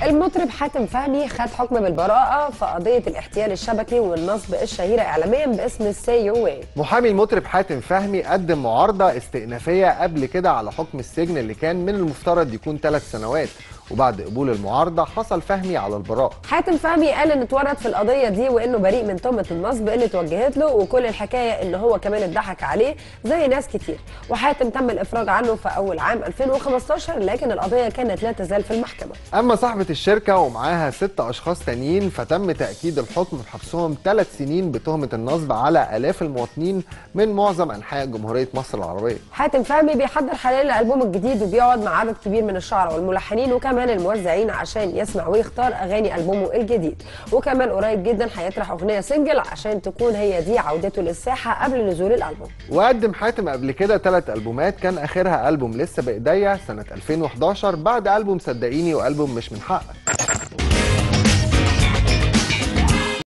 المطرب حاتم فهمي خد حكم بالبراءة في قضية الاحتيال الشبكي والنصب الشهيرة إعلاميا باسم سي يو واي محامي المطرب حاتم فهمي قدم معارضة استئنافية قبل كده على حكم السجن اللي كان من المفترض يكون ثلاث سنوات وبعد قبول المعارضة حصل فهمي على البراءة حاتم فهمي قال ان اتورط في القضيه دي وانه بريء من تهمه النصب اللي اتوجهت له وكل الحكايه ان هو كمان اتضحك عليه زي ناس كتير وحاتم تم الافراج عنه في اول عام 2015 لكن القضيه كانت لا تزال في المحكمه أما صاحبة الشركة ومعاها ست أشخاص تانيين فتم تأكيد الحكم بحبسهم ثلاث سنين بتهمة النصب على آلاف المواطنين من معظم أنحاء جمهورية مصر العربية حاتم فهمي بيحضر حاليا الالبوم الجديد وبيقعد مع عدد كبير من الشعراء والملحنين وكمان الموزعين عشان يسمع ويختار اغاني البومه الجديد وكمان قريب جدا هيطرح اغنيه سنجل عشان تكون هي دي عودته للساحه قبل نزول الالبوم وقدم حاتم قبل كده ثلاث ألبومات كان آخرها ألبوم لسه بإيديا سنة 2011 بعد ألبوم صدقيني وألبوم مش من حقك